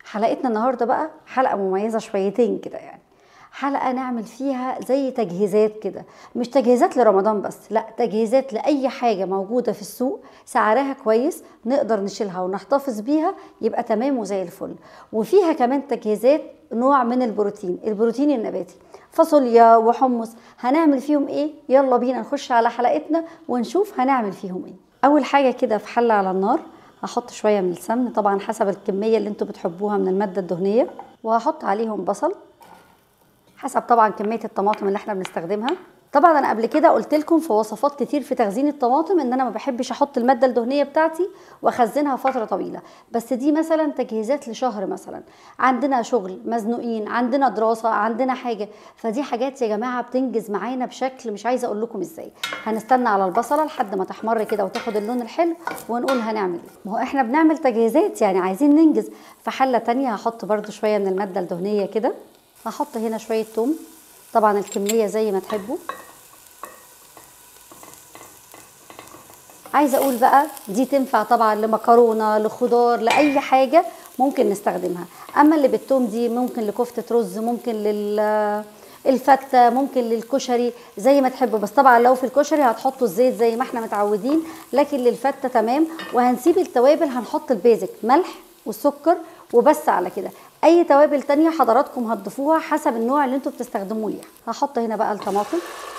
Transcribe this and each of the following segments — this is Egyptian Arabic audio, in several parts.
حلقتنا النهارده بقى حلقه مميزه شويتين كده يعني حلقه نعمل فيها زي تجهيزات كده مش تجهيزات لرمضان بس لا تجهيزات لاي حاجه موجوده في السوق سعرها كويس نقدر نشيلها ونحتفظ بيها يبقى تمام وزي الفل وفيها كمان تجهيزات نوع من البروتين البروتين النباتي فاصوليا وحمص هنعمل فيهم ايه يلا بينا نخش على حلقتنا ونشوف هنعمل فيهم ايه اول حاجه كده في حله على النار هحط شويه من السمن طبعا حسب الكميه اللي انتوا بتحبوها من الماده الدهنيه وهحط عليهم بصل حسب طبعا كميه الطماطم اللي احنا بنستخدمها طبعا انا قبل كده قلت لكم في وصفات كتير في تخزين الطماطم ان انا ما بحبش احط الماده الدهنيه بتاعتي واخزنها فتره طويله بس دي مثلا تجهيزات لشهر مثلا عندنا شغل مزنوقين عندنا دراسه عندنا حاجه فدي حاجات يا جماعه بتنجز معانا بشكل مش عايزه اقول لكم ازاي هنستنى على البصله لحد ما تحمر كده وتاخد اللون الحلو ونقول هنعمل ايه ما هو احنا بنعمل تجهيزات يعني عايزين ننجز في حله تانية هحط برده شويه من الماده الدهنيه كده هحط هنا شويه توم طبعا الكميه زي ما تحبوا عايزه اقول بقى دي تنفع طبعا لمكرونه لخضار لاي حاجه ممكن نستخدمها اما اللي بالثوم دي ممكن لكفته رز ممكن لل الفته ممكن للكشري زي ما تحبوا بس طبعا لو في الكشري هتحطوا الزيت زي ما احنا متعودين لكن للفته تمام وهنسيب التوابل هنحط البيزك ملح والسكر وبس على كده اي توابل تانية حضراتكم هتضيفوها حسب النوع اللي انتوا بتستخدموه ليها هحط هنا بقى الطماطم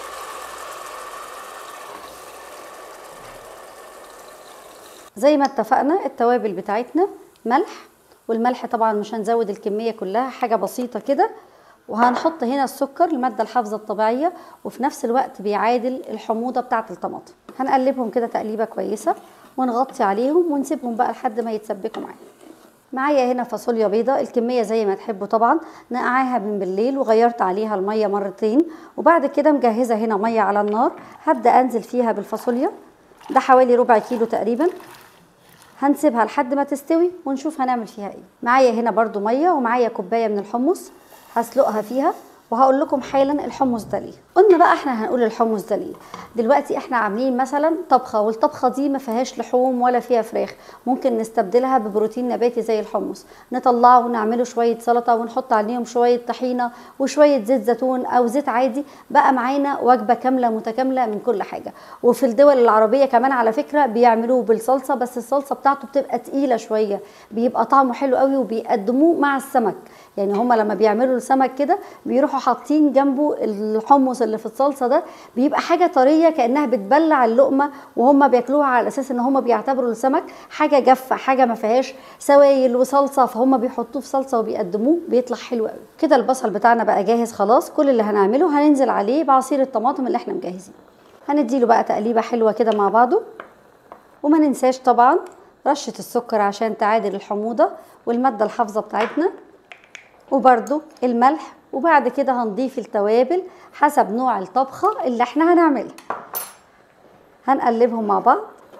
زي ما اتفقنا التوابل بتاعتنا ملح والملح طبعا مش هنزود الكمية كلها حاجة بسيطة كده وهنحط هنا السكر المادة الحافظة الطبيعية وفي نفس الوقت بيعادل الحموضة بتاعة الطماطم هنقلبهم كده تقليبة كويسة ونغطي عليهم ونسيبهم بقى لحد ما يتسبكوا معانا معايا هنا فاصوليا بيضة الكمية زي ما تحبوا طبعا نقعاها من بالليل وغيرت عليها المية مرتين وبعد كده مجهزة هنا مية على النار هبدأ أنزل فيها بالفاصوليا ده حوالي ربع كيلو تقريبا هنسيبها لحد ما تستوي ونشوف هنعمل فيها ايه معايا هنا برضو ميه ومعايا كوبايه من الحمص هسلقها فيها وهقول لكم حالا الحمص ده ليه قلنا بقى احنا هنقول الحمص ده ليه دلوقتي احنا عاملين مثلا طبخه والطبخه دي ما فيهاش لحوم ولا فيها فراخ ممكن نستبدلها ببروتين نباتي زي الحمص نطلعه ونعمله شويه سلطه ونحط عليهم شويه طحينه وشويه زيت زيتون او زيت عادي بقى معانا وجبه كامله متكامله من كل حاجه وفي الدول العربيه كمان على فكره بيعملوه بالصلصه بس الصلصه بتاعته بتبقى تقيله شويه بيبقى طعمه حلو قوي وبيقدموه مع السمك يعني هما لما بيعملوا السمك كده بيروحوا حاطين جنبه الحمص اللي في الصلصه ده بيبقى حاجه طريه كانها بتبلع اللقمه وهم بياكلوها على اساس ان هم بيعتبروا السمك حاجه جافه حاجه ما فيهاش سوائل وصلصه فهم بيحطوه في صلصه وبيقدموه بيطلع حلو قوي كده البصل بتاعنا بقى جاهز خلاص كل اللي هنعمله هننزل عليه بعصير الطماطم اللي احنا مجهزينه هنديله بقى تقليبه حلوه كده مع بعضه وما ننساش طبعا رشه السكر عشان تعادل الحموضه والماده الحافظه بتاعتنا وبرده الملح وبعد كده هنضيف التوابل حسب نوع الطبخة اللي احنا هنعملها هنقلبهم مع بعض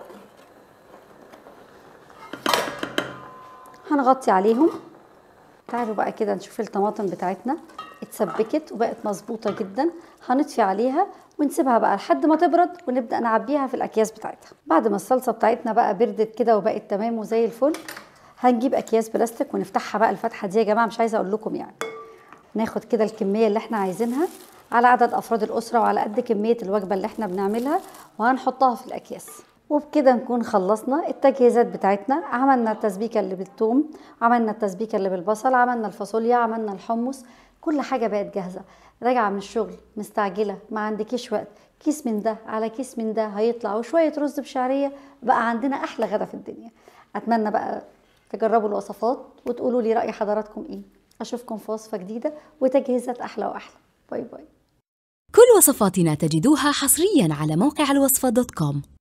هنغطي عليهم تعالوا بقى كده نشوف الطماطم بتاعتنا اتسبكت وبقت مظبوطة جدا هنطفي عليها ونسيبها بقى لحد ما تبرد ونبدأ نعبيها في الأكياس بتاعتها بعد ما الصلصة بتاعتنا بقى بردت كده وبقت تمام وزي الفل هنجيب اكياس بلاستيك ونفتحها بقى الفتحه دي يا جماعه مش عايزه اقول لكم يعني ناخد كده الكميه اللي احنا عايزينها على عدد افراد الاسره وعلى قد كميه الوجبه اللي احنا بنعملها وهنحطها في الاكياس وبكده نكون خلصنا التجهيزات بتاعتنا عملنا التسبيكه اللي بالثوم عملنا التسبيكه اللي بالبصل عملنا الفاصوليا عملنا الحمص كل حاجه بقت جاهزه راجعه من الشغل مستعجله ما عندكيش وقت كيس من ده على كيس من ده هيطلع وشويه رز بشعريه بقى عندنا احلى غدا في الدنيا اتمنى بقى تجربوا الوصفات وتقولوا لي رأي حضراتكم ايه اشوفكم في وصفة جديدة وتجهيزات احلى واحلى باي باي كل وصفاتنا تجدوها حصريا على موقع الوصفة دوت كوم